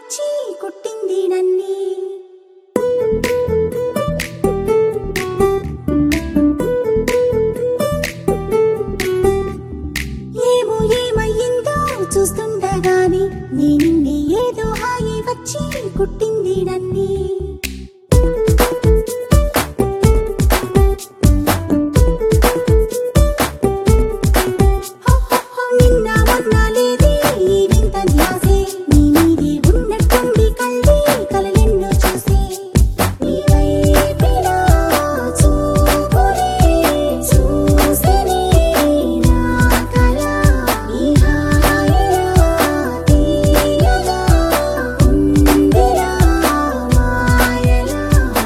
వచ్చి కొట్టింది నన్ని ఏమో ఏమయ్యిందో చూస్తుండగాని నీ నిన్నే ఏదో హాయి వచ్చి కొట్టింది నన్ని నిన్న మొన్న లేదే ఈ వింత ధ్యాసే నీ మీదే ఉన్నట్టుండి కళ్ళే కలలెన్నో చూసే నీ వైపిలా చూపులే చూసేనే నా కల ఈ హాయిలా తీయగా ఉందిరా మాయలా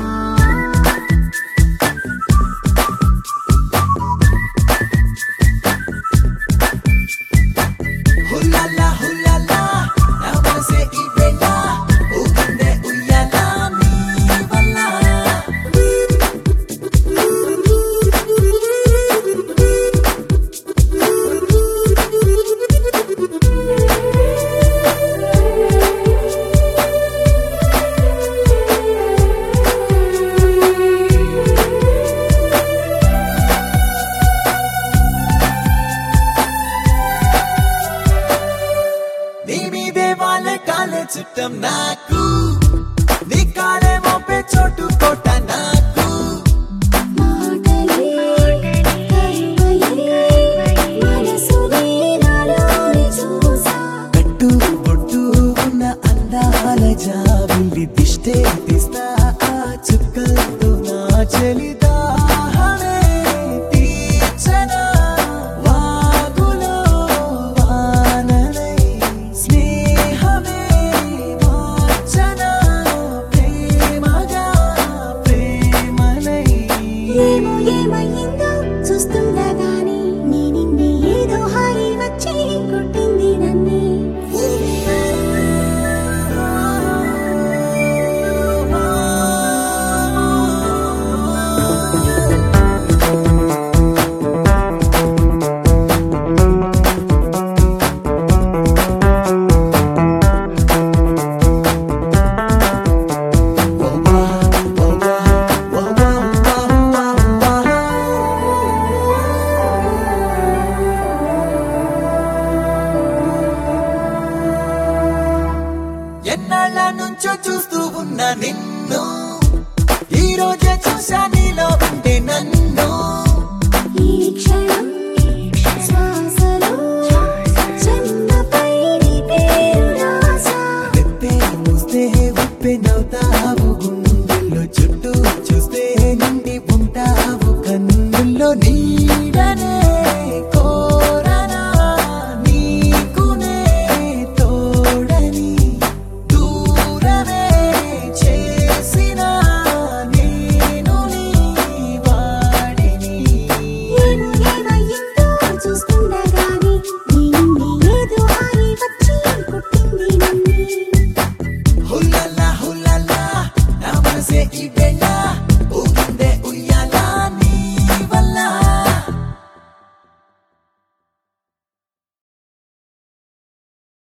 హుల్లాలా హుల్లాలా నా మనసే ఈ వేళ ఊగిందే ఉయ్యాలా నీ వల్ల నీ మీదే వాళ్ళ కాలే చుట్టం నాకు నీ కాలే మోపే చోటు కోట నాకు మాటలే కరువయ్యే మనసునే నాలోని చూసా కట్టు బొట్టు ఉన్న అందాల జాబిల్లి దిష్టే తీస్తా ఆ చుక్కలతో నా చలిదాహమే తీర్చనా వాగులో వాననై స్నేహమే మార్చనా ప్రేమగా ప్రేమనై ఏమో ఏమయ్యిందో చూస్తుండగాని నీ నిన్నే ఏదో హాయి వచ్చి కొట్టింది నన్నే ఎన్నాళ్ళ నుంచో చూస్తూ ఉన్న నిన్ను ఈ రోజే చూసా నీలో ఉండే నన్ను ఈ క్షణం శ్వాసలో చెన్నపై నీ పేరు రాసా రెప్పే మూస్తే ఉప్పే నవ్వుతావు గుండెల్లో చుట్టూ చూస్తే నిండి ఉంటావు కన్నుల్లో నీ